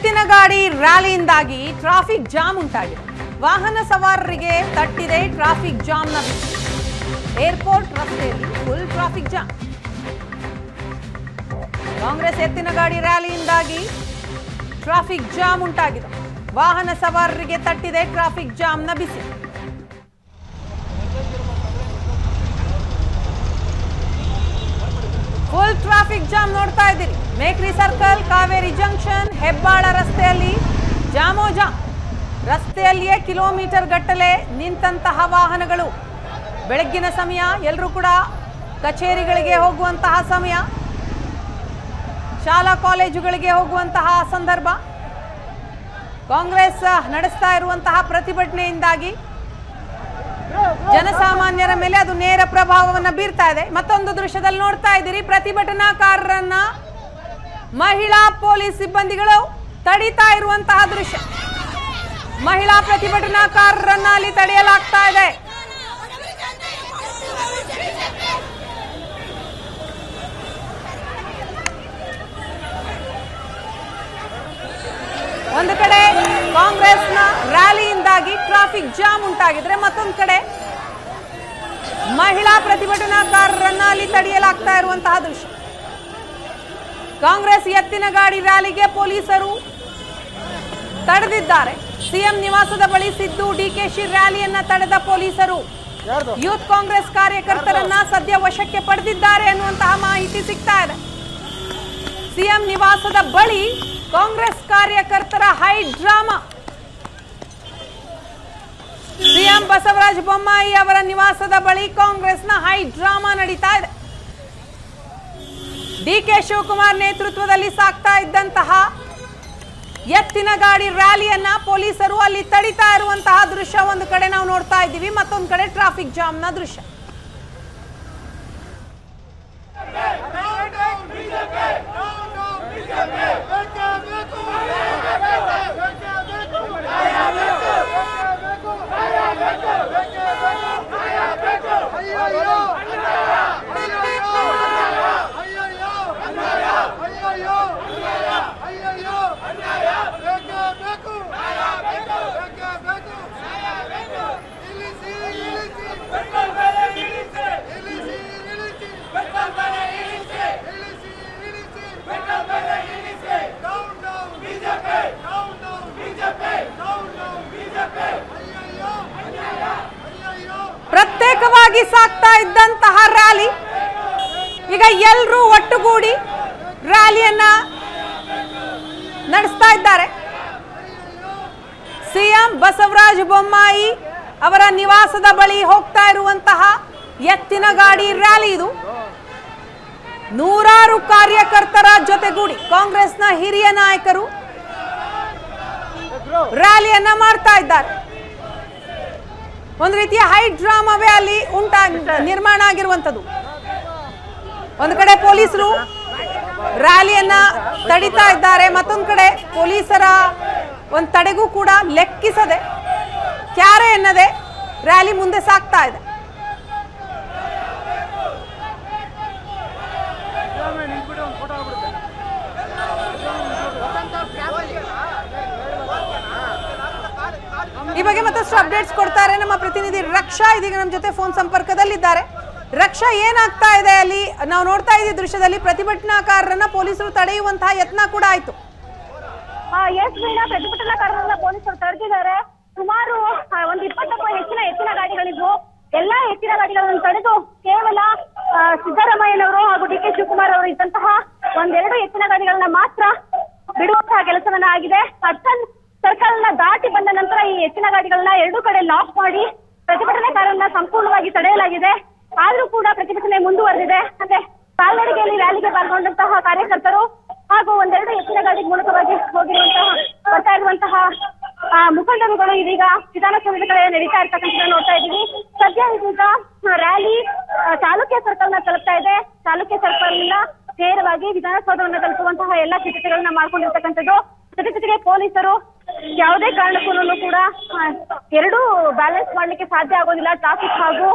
ಎತ್ತಿನ ಗಾಡಿ ರ್ಯಾಲಿಯಿಂದಾಗಿ ಟ್ರಾಫಿಕ್ ಜಾಮ್ ಉಂಟಾಗಿದೆ ವಾಹನ ಸವಾರರಿಗೆ ತಟ್ಟಿದೆ ಟ್ರಾಫಿಕ್ ಜಾಮ್ನ ಬಿಸಿ ಏರ್ಪೋರ್ಟ್ ರಸ್ತೆಯಲ್ಲಿ ಫುಲ್ ಟ್ರಾಫಿಕ್ ಜಾಮ್ ಕಾಂಗ್ರೆಸ್ ಎತ್ತಿನ ಗಾಡಿ ರ್ಯಾಲಿಯಿಂದಾಗಿ ಟ್ರಾಫಿಕ್ ಜಾಮ್ ಉಂಟಾಗಿದೆ ವಾಹನ ಸವಾರರಿಗೆ ತಟ್ಟಿದೆ ಟ್ರಾಫಿಕ್ ಜಾಮ್ನ ಬಿಸಿ ಫುಲ್ ಟ್ರಾಫಿಕ್ ಜಾಮ್ ನೋಡ್ತಾ ಇದ್ದೀರಿ ಮೇಕ್ರಿ ಸರ್ಕಲ್ ಕಾವೇರಿ ಜಂಕ್ಷನ್ ಹೆಬ್ಬಾಳ ರಸ್ತೆಯಲ್ಲಿ ಜಾಮೋ ಜಾಮ್ ರಸ್ತೆಯಲ್ಲಿಯೇ ಕಿಲೋಮೀಟರ್ ಗಟ್ಟಲೆ ನಿಂತಹ ವಾಹನಗಳು ಬೆಳಗ್ಗಿನ ಸಮಯ ಎಲ್ಲರೂ ಕೂಡ ಕಚೇರಿಗಳಿಗೆ ಹೋಗುವಂತಹ ಸಮಯ ಶಾಲಾ ಕಾಲೇಜುಗಳಿಗೆ ಹೋಗುವಂತಹ ಸಂದರ್ಭ ಕಾಂಗ್ರೆಸ್ ನಡೆಸ್ತಾ ಇರುವಂತಹ ಪ್ರತಿಭಟನೆಯಿಂದಾಗಿ ಜನಸಾಮಾನ್ಯರ ಮೇಲೆ ಅದು ನೇರ ಪ್ರಭಾವವನ್ನ ಬೀರ್ತಾ ಇದೆ ಮತ್ತೊಂದು ದೃಶ್ಯದಲ್ಲಿ ನೋಡ್ತಾ ಇದ್ದೀರಿ ಪ್ರತಿಭಟನಾಕಾರರನ್ನ ಮಹಿಳಾ ಪೊಲೀಸ್ ಸಿಬ್ಬಂದಿಗಳು ತಡೀತಾ ಇರುವಂತಹ ದೃಶ್ಯ ಮಹಿಳಾ ಪ್ರತಿಭಟನಾಕಾರರನ್ನ ಅಲ್ಲಿ ತಡೆಯಲಾಗ್ತಾ ಇದೆ ಒಂದು ಕಡೆ ಕಾಂಗ್ರೆಸ್ನ ರ್ಯಾಲಿಯಿಂದಾಗಿ ಟ್ರಾಫಿಕ್ ಜಾಮ್ ಉಂಟಾಗಿದ್ರೆ ಮತ್ತೊಂದು ಕಡೆ ಮಹಿಳಾ ಪ್ರತಿಭಟನಾಕಾರರನ್ನ ಅಲ್ಲಿ ತಡೆಯಲಾಗ್ತಾ ಇರುವಂತಹ ದೃಶ್ಯ ಕಾಂಗ್ರೆಸ್ ಎತ್ತಿನ ಗಾಡಿ ರ್ಯಾಲಿಗೆ ಪೊಲೀಸರು ತಡೆದಿದ್ದಾರೆ ಸಿಎಂ ನಿವಾಸದ ಬಳಿ ಸಿದ್ದು ಡಿಕೆಶಿ ರ್ಯಾಲಿಯನ್ನ ತಡೆದ ಪೊಲೀಸರು ಯೂತ್ ಕಾಂಗ್ರೆಸ್ ಕಾರ್ಯಕರ್ತರನ್ನ ಸದ್ಯ ವಶಕ್ಕೆ ಪಡೆದಿದ್ದಾರೆ ಅನ್ನುವಂತಹ ಮಾಹಿತಿ ಸಿಗ್ತಾ ಇದೆ ಸಿಎಂ ನಿವಾಸದ ಬಳಿ ಕಾಂಗ್ರೆಸ್ ಕಾರ್ಯಕರ್ತರ high drama CM Basavaraj Bommai ಅವರ ನಿವಾಸದ ಬಳಿ ಕಾಂಗ್ರೆಸ್ನ ಹೈ ಡ್ರಾಮಾ ನಡೀತಾ ಇದೆ ಡಿಕೆ ಶಿವಕುಮಾರ್ ನೇತೃತ್ವದಲ್ಲಿ ಸಾಗ್ತಾ ಇದ್ದಂತಹ ಎತ್ತಿನ ಗಾಡಿ ರ್ಯಾಲಿಯನ್ನ ಪೊಲೀಸರು ಅಲ್ಲಿ ತಡಿತಾ ಇರುವಂತಹ ದೃಶ್ಯ ಒಂದು ಕಡೆ ನಾವು ನೋಡ್ತಾ ಇದ್ದೀವಿ ಮತ್ತೊಂದು ಕಡೆ ಟ್ರಾಫಿಕ್ ಜಾಮ್ನ ದೃಶ್ಯ ಪ್ರತ್ಯೇಕವಾಗಿ ಸಾಗ್ತಾ ಇದ್ದಂತಹ ರ್ಯಾಲಿ ಈಗ ಎಲ್ಲರೂ ಒಟ್ಟುಗೂಡಿ ರ್ಯಾಲಿಯನ್ನ ನಡೆಸ್ತಾ ಇದ್ದಾರೆ ಸಿಎಂ ಬಸವರಾಜ ಬೊಮ್ಮಾಯಿ ಅವರ ನಿವಾಸದ ಬಳಿ ಹೋಗ್ತಾ ಇರುವಂತಹ ಎತ್ತಿನ ಗಾಡಿ ರ್ಯಾಲಿ ಇದು ನೂರಾರು ಕಾರ್ಯಕರ್ತರ ಜೊತೆಗೂಡಿ ಕಾಂಗ್ರೆಸ್ನ ಹಿರಿಯ ನಾಯಕರು ರ್ಯಾಲಿಯನ್ನ ಮಾಡ್ತಾ ಇದ್ದಾರೆ ಒಂದು ರೀತಿಯ ಹೈ ಡ್ರಾಮಾವೇ ಅಲ್ಲಿ ಉಂಟಾ ನಿರ್ಮಾಣ ಆಗಿರುವಂಥದ್ದು ಒಂದು ಕಡೆ ಪೊಲೀಸರು ರ್ಯಾಲಿಯನ್ನ ತಡಿತಾ ಇದ್ದಾರೆ ಮತ್ತೊಂದು ಕಡೆ ಪೊಲೀಸರ ಒಂದು ತಡೆಗೂ ಕೂಡ ಲೆಕ್ಕಿಸದೆ ಕ್ಯಾರೆ ಎನ್ನದೆ ರ್ಯಾಲಿ ಮುಂದೆ ಸಾಗ್ತಾ ಇದೆ ಈ ಬಗ್ಗೆ ಮತ್ತಷ್ಟು ಅಪ್ಡೇಟ್ಸ್ ಕೊಡ್ತಾರೆ ನಮ್ಮ ಪ್ರತಿನಿಧಿ ರಕ್ಷಾ ಇದೀಗ ನಮ್ಮ ಜೊತೆ ಫೋನ್ ಸಂಪರ್ಕದಲ್ಲಿದ್ದಾರೆ ರಕ್ಷಾ ಏನಾಗ್ತಾ ಇದೆ ಅಲ್ಲಿ ನಾವು ನೋಡ್ತಾ ಇದ್ದೀವಿ ದೃಶ್ಯದಲ್ಲಿ ಪ್ರತಿಭಟನಾಕಾರರನ್ನ ಪೊಲೀಸರು ತಡೆಯುವಂತಹ ಯತ್ನ ಕೂಡ ಆಯ್ತು ಎಸ್ ಮೀನಾ ಪ್ರತಿಭಟನಾಕಾರರನ್ನ ಪೊಲೀಸರು ತಡೆದಿದ್ದಾರೆ ಸುಮಾರು ಆ, ಒಂದು ಇಪ್ಪತ್ತಕ್ಕೂ ಹೆಚ್ಚಿನ ಎತ್ತಿನ ಗಾಡಿಗಳಿದ್ವು ಎಲ್ಲಾ ಎತ್ತಿನ ಗಾಡಿಗಳನ್ನು ತಡೆದು ಕೇವಲ ಆ, ಸಿದ್ದರಾಮಯ್ಯನವರು ಹಾಗೂ ಡಿ ಕೆ ಶಿವಕುಮಾರ್ ಅವರು ಇದ್ದಂತಹ ಒಂದೆರಡು ಎತ್ತಿನ ಗಾಡಿಗಳನ್ನ ಮಾತ್ರ ಬಿಡುವಂತಹ ಕೆಲಸವನ್ನ ಆಗಿದೆ ಹಡ್ಸನ್ ಸರ್ಕಲ್ ನ ದಾಟಿ ಬಂದ ನಂತರ ಈ ಎತ್ತಿನ ಗಾಡಿಗಳನ್ನ ಎರಡೂ ಕಡೆ ಲಾಕ್ ಮಾಡಿ ಪ್ರತಿಭಟನಾಕಾರರನ್ನ ಸಂಪೂರ್ಣವಾಗಿ ತಡೆಯಲಾಗಿದೆ ಆದ್ರೂ ಕೂಡ ಪ್ರತಿಭಟನೆ ಮುಂದುವರೆದಿದೆ ಅಂದ್ರೆ ಕಾಲ್ನಡಿಗೆಯಲ್ಲಿ ರ್ಯಾಲಿಗೆ ಪಾಲ್ಗೊಂಡಂತಹ ಕಾರ್ಯಕರ್ತರು ಹಾಗೂ ಒಂದೆರಡು ಎತ್ತಿನ ಗಾಡಿ ಮೂಲಕವಾಗಿ ಹೋಗಿರುವಂತಹ ಬರ್ತಾ ಇರುವಂತಹ ಆ, ಮುಖಂಡರುಗಳು ಇದೀಗ ವಿಧಾನಸೌಧದ ಕಡೆ ನಡೀತಾ ಇರ್ತಕ್ಕಂಥ ನೋಡ್ತಾ ಇದ್ದೀವಿ ಸದ್ಯ ಇದೀಗ ರ್ಯಾಲಿ ಆ, ಚಾಲುಕ್ಯ ಸರ್ಕಲ್ ನ ತಲುಪ್ತಾ ಇದೆ ಚಾಲುಕ್ಯ ಸರ್ಕಲ್ ನ ನೇರವಾಗಿ ವಿಧಾನಸೌಧವನ್ನ ತಲುಪುವಂತಹ ಎಲ್ಲಾ ಸಿದ್ಧತೆಗಳನ್ನ ಮಾಡ್ಕೊಂಡಿರ್ತಕ್ಕಂಥದ್ದು ಜೊತೆ ಜೊತೆಗೆ ಪೊಲೀಸರು ಯಾವುದೇ ಕಾರಣಕ್ಕೂ ಕೂಡ ಆ, ಎರಡೂ ಬ್ಯಾಲೆನ್ಸ್ ಮಾಡ್ಲಿಕ್ಕೆ ಸಾಧ್ಯ ಆಗೋದಿಲ್ಲ ಟ್ರಾಫಿಕ್ ಹಾಗೂ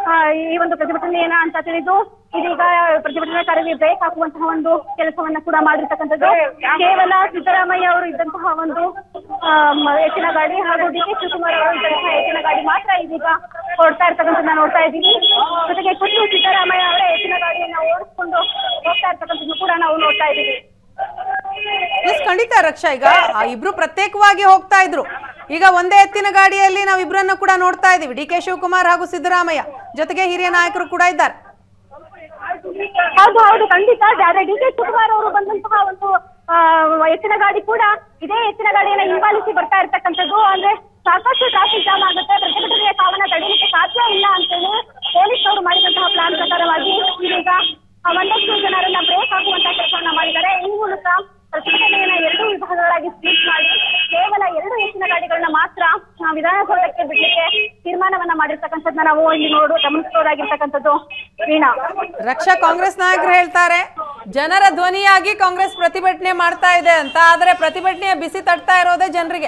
ಆ, ಈ ಒಂದು ಪ್ರತಿಭಟನೆಯನ್ನ ಅಂತ ತಿಳಿದು ಇದೀಗ ಪ್ರತಿಭಟನಾಕಾರರಿಗೆ ಬ್ರೇಕ್ ಹಾಕುವಂತಹ ಒಂದು ಕೆಲಸವನ್ನ ಕೂಡ ಮಾಡಿರ್ತಕ್ಕಂಥದ್ದು ಕೇವಲ ಸಿದ್ದರಾಮಯ್ಯ ಅವರು ಇದ್ದಂತಹ ಒಂದು ಆಮ್, ಎತ್ತಿನ ಗಾಡಿ ಹಾಗೂ ಡಿ ಕೆ ಶಿವಕುಮಾರ್ ಅವರು ಇದ್ದಂತಹ ಎತ್ತಿನ ಗಾಡಿ ಮಾತ್ರ ಇದೀಗ ಹೊಡ್ತಾ ಇರ್ತಕ್ಕಂಥದ್ದನ್ನ ನೋಡ್ತಾ ಇದ್ದೀವಿ ಜೊತೆಗೆ ಖುದ್ದು ಸಿದ್ದರಾಮಯ್ಯ ಅವರೇ ಎತ್ತಿನ ಗಾಡಿಯನ್ನ ಓಡಿಸ್ಕೊಂಡು ಹೋಗ್ತಾ ಇರ್ತಕ್ಕಂಥದ್ದು ಕೂಡ ನಾವು ನೋಡ್ತಾ ಇದ್ದೀವಿ ಎಸ್ ಖಂಡಿತ ರಕ್ಷಾ ಈಗ ಆ ಇಬ್ರು ಪ್ರತ್ಯೇಕವಾಗಿ ಹೋಗ್ತಾ ಇದ್ರು ಈಗ ಒಂದೇ ಎತ್ತಿನ ಗಾಡಿಯಲ್ಲಿ ನಾವು ಇಬ್ರನ್ನ ಕೂಡ ನೋಡ್ತಾ ಇದೀವಿ ಡಿ ಕೆ ಶಿವಕುಮಾರ್ ಹಾಗೂ ಸಿದ್ದರಾಮಯ್ಯ ಜೊತೆಗೆ ಹಿರಿಯ ನಾಯಕರು ಕೂಡ ಇದ್ದಾರೆ ಹೌದು ಹೌದು ಖಂಡಿತ ಆದ್ರೆ ಡಿ ಕೆ ಶಿವಕುಮಾರ್ ಅವರು ಬಂದಂತಹ ಒಂದು ಆ, ಎತ್ತಿನ ಗಾಡಿ ಕೂಡ ಇದೇ ಎತ್ತಿನ ಗಾಡಿಯನ್ನ ಹಿಂಬಾಲಿಸಿ ಬರ್ತಾ ಇರ್ತಕ್ಕಂಥದ್ದು ಅಂದ್ರೆ ಸಾಕಷ್ಟು ಟ್ರಾಫಿಕ್ ಜಾಮ್ ಆಗುತ್ತೆ ಪ್ರತಿಭಟನೆಯ ಕಾವನ್ನ ತಡೆಯಲಿಕ್ಕೆ ಸಾಧ್ಯ ಇಲ್ಲ ಅಂತೇಳಿ ಪೊಲೀಸ್ ಅವರು ಮಾಡಿದಂತಹ ಪ್ಲಾನ್ ಪ್ರಕಾರವಾಗಿ ಇದೀಗ ಆ ಒಂದಷ್ಟು ಜನರನ್ನ ಬ್ರೇಕ್ ಹಾಕುವಂತಹ ಕೆಲಸವನ್ನ ಮಾಡಿದ್ದಾರೆ ಈ ಮೂಲಕ ಪ್ರತಿಭಟನೆಯನ್ನ ಎರಡು ವಿಭಾಗಗಳಾಗಿ ಸ್ಪ್ಲಿಟ್ ಮಾಡಿ ಕೇವಲ ಎರಡು ಎತ್ತಿನ ಗಾಡಿಗಳನ್ನ ಮಾತ್ರ ಆ, ವಿಧಾನಸೌಧಕ್ಕೆ ಬಿಡ್ಲಿಕ್ಕೆ ತೀರ್ಮಾನವನ್ನ ಮಾಡಿರ್ತಕ್ಕಂಥದ್ದನ್ನ ನಾವು ಇಲ್ಲಿ ನೋಡು ಗಮನಿಸಬಹುದಾಗಿರ್ತಕ್ಕಂಥದ್ದು ವೀಣಾ ರಕ್ಷಾ ಕಾಂಗ್ರೆಸ್ ನಾಯಕರು ಹೇಳ್ತಾರೆ ಜನರ ಧ್ವನಿಯಾಗಿ ಕಾಂಗ್ರೆಸ್ ಪ್ರತಿಭಟನೆ ಮಾಡ್ತಾ ಇದೆ ಅಂತ ಆದ್ರೆ ಪ್ರತಿಭಟನೆಯ ಬಿಸಿ ತಟ್ತಾ ಇರೋದೇ ಜನರಿಗೆ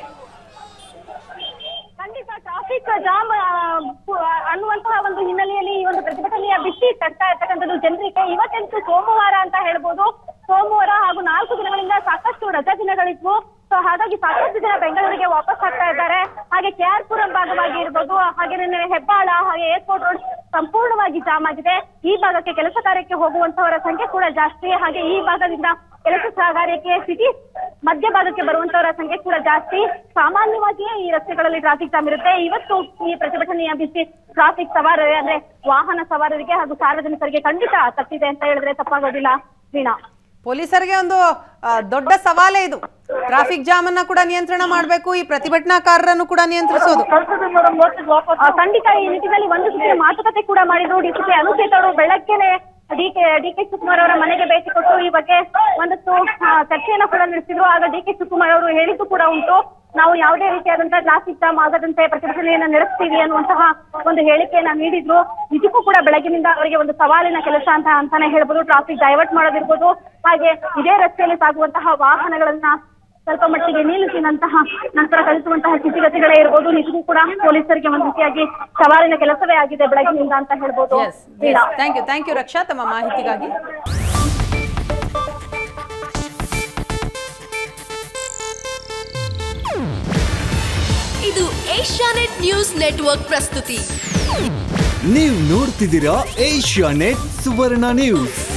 ಖಂಡಿತ ಟ್ರಾಫಿಕ್ ಜಾಮ್ ಆ, ಪು- ಅನ್ನುವಂತಹ ಒಂದು ಹಿನ್ನೆಲೆಯಲ್ಲಿ ಈ ಒಂದು ಪ್ರತಿಭಟನೆಯ ಬಿಸಿ ತಡ್ತಾ ಇರ್ತಕ್ಕಂಥದ್ದು ಜನರಿಗೆ ಇವತ್ತಂತೂ ಸೋಮವಾರ ಅಂತ ಹೇಳ್ಬೋದು ಸೋಮವಾರ ಹಾಗೂ ನಾಲ್ಕು ದಿನಗಳಿಂದ ಸಾಕಷ್ಟು ರಜಾ ದಿನಗಳಿದ್ವು ಸೊ ಹಾಗಾಗಿ ಸಾಕಷ್ಟು ಜನ ಬೆಂಗಳೂರಿಗೆ ವಾಪಸ್ ಆಗ್ತಾ ಇದ್ದಾರೆ ಹಾಗೆ ಕೆ ಆರ್ ಪುರಂ ಭಾಗವಾಗಿ ಇರ್ಬೋದು ಹಾಗೆ ಹೆಬ್ಬಾಳ ಹಾಗೆ ಏರ್ಪೋರ್ಟ್ ರೋಡ್ ಸಂಪೂರ್ಣವಾಗಿ ಜಾಮ್ ಆಗಿದೆ ಈ ಭಾಗಕ್ಕೆ ಕೆಲಸ ಕಾರ್ಯಕ್ಕೆ ಹೋಗುವಂತವರ ಸಂಖ್ಯೆ ಕೂಡ ಜಾಸ್ತಿ ಹಾಗೆ ಈ ಭಾಗದಿಂದ ಕೆಲಸ ಕಾರ್ಯಕ್ಕೆ ಸಿಟಿ ಮಧ್ಯ ಭಾಗಕ್ಕೆ ಬರುವಂತವರ ಸಂಖ್ಯೆ ಕೂಡ ಜಾಸ್ತಿ ಸಾಮಾನ್ಯವಾಗಿಯೇ ಈ ರಸ್ತೆಗಳಲ್ಲಿ ಟ್ರಾಫಿಕ್ ಜಾಮ್ ಇರುತ್ತೆ ಇವತ್ತು ಈ ಪ್ರತಿಭಟನೆಯ ಬಿಸಿ ಟ್ರಾಫಿಕ್ ಸವಾರರೇ ಅಂದ್ರೆ ವಾಹನ ಸವಾರರಿಗೆ ಹಾಗೂ ಸಾರ್ವಜನಿಕರಿಗೆ ಖಂಡಿತ ತಪ್ಪಿದೆ ಅಂತ ಹೇಳಿದ್ರೆ ತಪ್ಪಾಗೋದಿಲ್ಲ ವೀಣಾ ಪೊಲೀಸರಿಗೆ ಒಂದು ಆ, ದೊಡ್ಡ ಸವಾಲೇ ಇದು ಟ್ರಾಫಿಕ್ ಜಾಮ್ ಅನ್ನ ಕೂಡ ನಿಯಂತ್ರಣ ಮಾಡಬೇಕು ಈ ಪ್ರತಿಭಟನಾಕಾರರನ್ನು ಕೂಡ ನಿಯಂತ್ರಿಸೋದು ಆ, ಖಂಡಿತ ಈ ನಿಟ್ಟಿನಲ್ಲಿ ಒಂದು ಸುತ್ತಿನ ಮಾತುಕತೆ ಕೂಡ ಮಾಡಿದ್ರು ಡಿಸಿಪಿ ಅನುಚೇತ್ ಅವರು ಬೆಳಗ್ಗೆನೆ D K D K Shivakumar ಅವರ ಮನೆಗೆ ಭೇಟಿ ಕೊಟ್ಟು ಈ ಬಗ್ಗೆ ಒಂದಷ್ಟು ಆ, ಚರ್ಚೆಯನ್ನ ಕೂಡ ನಡೆಸಿದ್ರು ಆಗ ಡಿ ಕೆ ಶಿವಕುಮಾರ್ ಅವರು ಹೇಳಿದ್ದು ಕೂಡ ಉಂಟು ನಾವು ಯಾವುದೇ ರೀತಿಯಾದಂತಹ ಟ್ರಾಫಿಕ್ ಜಾಮ್ ಆಗದಂತೆ ಪ್ರತಿಭಟನೆಯನ್ನ ನಡೆಸ್ತೀವಿ ಅನ್ನುವಂತಹ ಒಂದು ಹೇಳಿಕೆಯನ್ನ ನೀಡಿದ್ರು ಇದಕ್ಕೂ ಕೂಡ ಬೆಳಗಿನಿಂದ ಅವರಿಗೆ ಒಂದು ಸವಾಲಿನ ಕೆಲಸ ಅಂತ ಅಂತಾನೆ ಹೇಳ್ಬೋದು ಟ್ರಾಫಿಕ್ ಡೈವರ್ಟ್ ಮಾಡೋದಿರ್ಬೋದು ಹಾಗೆ ಇದೇ ರಸ್ತೆಯಲ್ಲಿ ಸಾಗುವಂತಹ ವಾಹನಗಳನ್ನ ಸ್ವಲ್ಪ ಮಟ್ಟಿಗೆ ನಿಲ್ಲಿಸಿದಂತಹ ನಂತರ ಕಲಿಸುವಂತಹ ಸ್ಥಿತಿಗತಿಗಳೇ ಇರ್ಬೋದು ನಿಜಕ್ಕೂ ಕೂಡ ಪೊಲೀಸರಿಗೆ ಒಂದು ರೀತಿಯಾಗಿ ಸವಾಲಿನ ಕೆಲಸವೇ ಆಗಿದೆ ಬೆಳಗಿನಿಂದ ಅಂತ ಹೇಳ್ಬೋದು yes Veena. Thank you thank you Raksha ತಮ್ಮ ಮಾಹಿತಿಗಾಗಿ ಇದು ಏಷ್ಯಾನೆಟ್ ನ್ಯೂಸ್ ನೆಟ್ವರ್ಕ್ ಪ್ರಸ್ತುತಿ ನೀವು ನೋಡ್ತಿದ್ದೀರಾ ಏಷ್ಯಾ ನೆಟ್ ಸುವರ್ಣ ನ್ಯೂಸ್